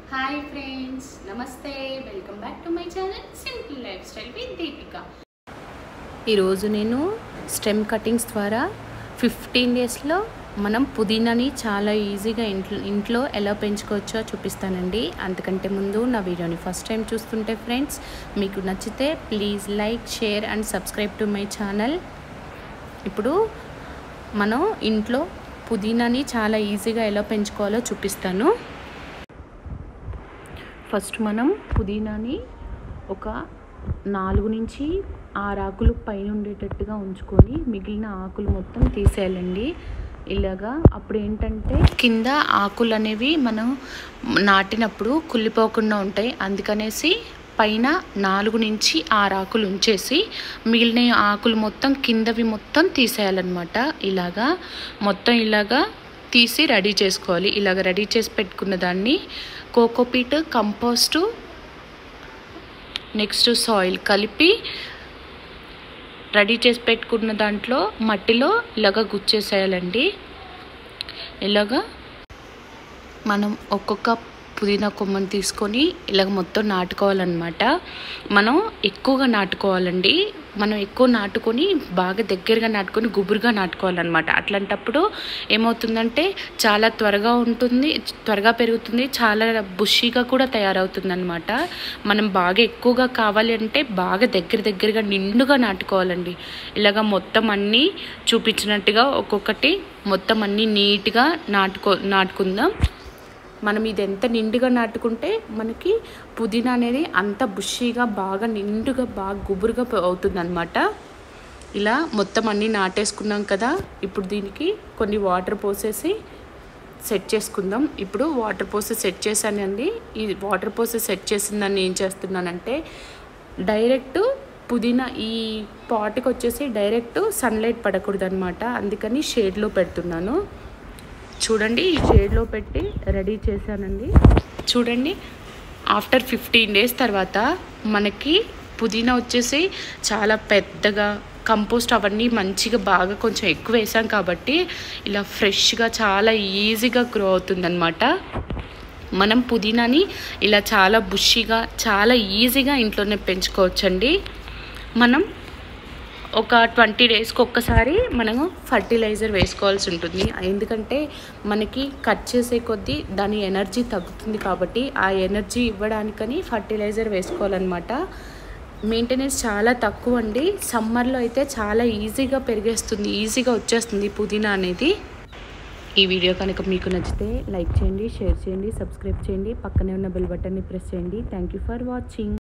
hi friends నమస్తే welcome back to my channel simple lifestyle with Deepika ఈరోజు నేను stem cuttings ద్వారా fifteen డేస్లో మనం పుదీనాని చాలా ఈజీగా ఇంట్లో ఇంట్లో ఎలా పెంచుకోవచ్చో చూపిస్తానండి అంతకంటే ముందు నా వీడియోని ఫస్ట్ టైం చూస్తుంటే ఫ్రెండ్స్ మీకు నచ్చితే please like share and subscribe to my channel ఇప్పుడు మనం ఇంట్లో పుదీనాని చాలా ఈజీగా ఎలా పెంచుకోవాలో చూపిస్తాను ఫస్ట్ మనం పుదీనాని ఒక నాలుగు నుంచి ఆరు ఆకులు పైన ఉండేటట్టుగా ఉంచుకొని మిగిలిన ఆకులు మొత్తం తీసేయాలండి ఇలాగా అప్పుడు ఏంటంటే కింద ఆకులు అనేవి మనం నాటినప్పుడు కుళ్ళిపోకుండా ఉంటాయి అందుకనేసి పైన నాలుగు నుంచి ఆరు ఆకులు ఉంచేసి మిగిలిన ఆకులు మొత్తం కిందవి మొత్తం తీసేయాలన్నమాట ఇలాగా మొత్తం ఇలాగా తీసి రెడీ చేసుకోవాలి ఇలాగ రెడీ చేసి పెట్టుకున్న దాన్ని కోకోపీట్ కంపోస్టు నెక్స్ట్ సాయిల్ కలిపి రెడీ చేసి పెట్టుకున్న దాంట్లో మట్టిలో ఇలాగ గుచ్చేసేయాలండి ఇలాగా మనం ఒక్కొక్క పుదీనా కొమ్మని తీసుకొని ఇలాగ మొత్తం నాటుకోవాలన్నమాట మనం ఎక్కువగా నాటుకోవాలండి మనం ఎక్కువ నాటుకొని బాగా దగ్గరగా నాటుకొని గుబురుగా నాటుకోవాలన్నమాట అట్లాంటప్పుడు ఏమవుతుందంటే చాలా త్వరగా ఉంటుంది త్వరగా పెరుగుతుంది చాలా బుషీగా కూడా తయారవుతుంది అనమాట మనం బాగా ఎక్కువగా కావాలి అంటే బాగా దగ్గర దగ్గరగా నిండుగా నాటుకోవాలండి ఇలాగ మొత్తం అన్నీ చూపించినట్టుగా ఒక్కొక్కటి మొత్తం అన్నీ నీట్గా నాటుకో నాటుకుందాం మనం ఇది ఎంత నిండుగా నాటుకుంటే మనకి పుదీనా అనేది అంత బుషీగా బాగా నిండుగా బాగా గుబురుగా అవుతుంది అనమాట ఇలా మొత్తం అన్నీ నాటేసుకున్నాం కదా ఇప్పుడు దీనికి కొన్ని వాటర్ పోసేసి సెట్ చేసుకుందాం ఇప్పుడు వాటర్ పోసి సెట్ చేశానండి ఈ వాటర్ పోసి సెట్ చేసిన దాన్ని ఏం చేస్తున్నానంటే డైరెక్ట్ పుదీనా ఈ పాట్కి వచ్చేసి డైరెక్ట్ సన్లైట్ పడకూడదు అనమాట అందుకని షేడ్లో పెడుతున్నాను చూడండి ఈ షేడ్లో పెట్టి రెడీ చేశానండి చూడండి ఆఫ్టర్ ఫిఫ్టీన్ డేస్ తర్వాత మనకి పుదీనా వచ్చేసి చాలా పెద్దగా కంపోస్ట్ అవన్నీ మంచిగా బాగా కొంచెం ఎక్కువ వేసాం కాబట్టి ఇలా ఫ్రెష్గా చాలా ఈజీగా గ్రో అవుతుందన్నమాట మనం పుదీనాని ఇలా చాలా బుషిగా చాలా ఈజీగా ఇంట్లోనే పెంచుకోవచ్చండి మనం ఒక ట్వంటీ డేస్కి ఒక్కసారి మనము ఫర్టిలైజర్ వేసుకోవాల్సి ఉంటుంది ఎందుకంటే మనకి కట్ చేసే కొద్దీ దాని ఎనర్జీ తగ్గుతుంది కాబట్టి ఆ ఎనర్జీ ఇవ్వడానికని ఫర్టిలైజర్ వేసుకోవాలన్నమాట మెయింటెనెన్స్ చాలా తక్కువ అండి సమ్మర్లో అయితే చాలా ఈజీగా పెరిగేస్తుంది ఈజీగా వచ్చేస్తుంది పుదీనా అనేది ఈ వీడియో కనుక మీకు నచ్చితే లైక్ చేయండి షేర్ చేయండి సబ్స్క్రైబ్ చేయండి పక్కనే ఉన్న బెల్ బటన్ని ప్రెస్ చేయండి థ్యాంక్ యూ ఫర్ వాచింగ్